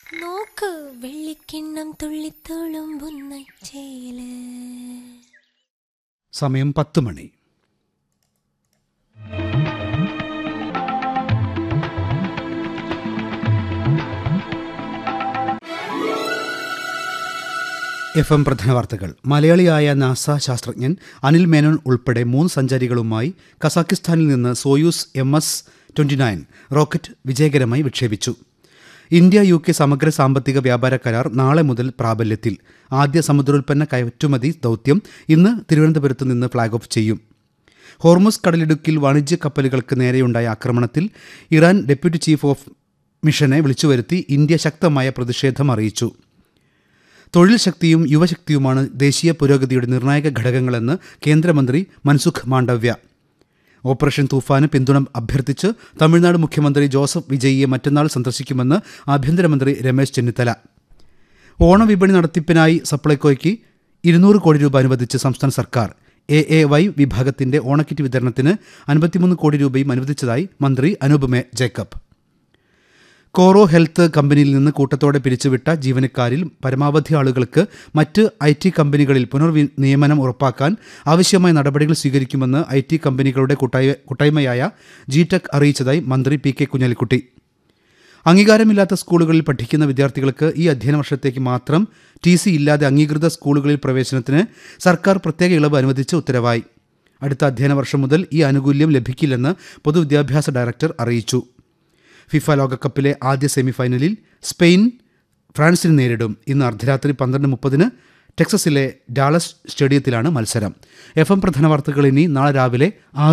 നോക്ക് വെള്ളിക്കിണ്ണം തുള്ളിത്തുളുമ്പുന്ന ചേല് സമയം പത്ത് മണി എഫ് എം പ്രധാന വാർത്തകൾ മലയാളിയായ നാസ ശാസ്ത്രജ്ഞൻ അനിൽ മേനോൻ ഉൾപ്പെടെ മൂന്ന് സഞ്ചാരികളുമായി കസാക്കിസ്ഥാനിൽ നിന്ന് Soyuz M S twenty nine rocket വിജയകരമായി വിക്ഷേപിച്ചു ഇന്ത്യ യു കെ സമഗ്ര സാമ്പത്തിക വ്യാപാര കരാർ നാളെ മുതൽ പ്രാബല്യത്തിൽ ആദ്യ സമുദ്രോൽപ്പന്ന കയറ്റുമതി ദൗത്യം ഇന്ന് തിരുവനന്തപുരത്ത് നിന്ന് ഫ്ളാഗ് ഓഫ് ചെയ്യും ഹോർമുസ് കടലിടുക്കിൽ വാണിജ്യ കപ്പലുകൾക്ക് നേരെയുണ്ടായ ആക്രമണത്തിൽ ഇറാൻ ഡെപ്യൂട്ടി ചീഫ് ഓഫ് മിഷനെ വിളിച്ചുവരുത്തി ഇന്ത്യ ശക്തമായ പ്രതിഷേധം അറിയിച്ചു തൊഴിൽ ശക്തിയും യുവശക്തിയുമാണ് ദേശീയ പുരോഗതിയുടെ നിർണായക ഘടകങ്ങളെന്ന് കേന്ദ്രമന്ത്രി മൻസുഖ് മാണ്ഡവ്യ ഓപ്പറേഷൻ തൂഫാന് പിന്തുണ അഭ്യർത്ഥിച്ച് തമിഴ്നാട് മുഖ്യമന്ത്രി ജോസഫ് വിജയിയെ മറ്റന്നാൾ സന്ദർശിക്കുമെന്ന് ആഭ്യന്തരമന്ത്രി രമേശ് ചെന്നിത്തല ഓണവിപണി നടത്തിപ്പിനായി സപ്ലൈകോയ്ക്ക് ഇരുന്നൂറ് കോടി രൂപ അനുവദിച്ച് സംസ്ഥാന സർക്കാർ എ എ വൈ വിഭാഗത്തിന്റെ ഓണക്കിറ്റ് വിതരണത്തിന് അൻപത്തിമൂന്ന് കോടി രൂപയും അനുവദിച്ചതായി മന്ത്രി അനൂപ് ജേക്കബ് കോറോ ഹെൽത്ത് കമ്പനിയിൽ നിന്ന് കൂട്ടത്തോടെ പിരിച്ചുവിട്ട ജീവനക്കാരിൽ പരമാവധി ആളുകൾക്ക് മറ്റ് ഐ ടി കമ്പനികളിൽ പുനർവി നിയമനം ഉറപ്പാക്കാൻ ആവശ്യമായ നടപടികൾ സ്വീകരിക്കുമെന്ന് ഐ ടി കമ്പനികളുടെ കൂട്ടായ കൂട്ടായ്മയായ ജി ടെക് അറിയിച്ചതായി മന്ത്രി പി കെ കുഞ്ഞാലിക്കുട്ടി അംഗീകാരമില്ലാത്ത സ്കൂളുകളിൽ പഠിക്കുന്ന വിദ്യാർത്ഥികൾക്ക് ഈ അധ്യയന വർഷത്തേക്ക് മാത്രം ടി സി ഇല്ലാതെ അംഗീകൃത സ്കൂളുകളിൽ പ്രവേശനത്തിന് സർക്കാർ പ്രത്യേക ഇളവ് അനുവദിച്ച് ഉത്തരവായി അടുത്ത അധ്യയന വർഷം മുതൽ ഈ ആനുകൂല്യം ലഭിക്കില്ലെന്ന് പൊതുവിദ്യാഭ്യാസ ഡയറക്ടർ അറിയിച്ചു ഫിഫ ലോകകപ്പിലെ ആദ്യ സെമിഫൈനലിൽ സ്പെയിൻ ഫ്രാൻസിനെ നേരിടും ഇന്ന് അർദ്ധരാത്രി പന്ത്രണ്ട് മുപ്പതിന് ടെക്സസിലെ ഡാളസ് സ്റ്റേഡിയത്തിലാണ് മത്സരം എഫ് എം പ്രധാന വാർത്തകൾ ഇനി നാളെ രാവിലെ ആറ്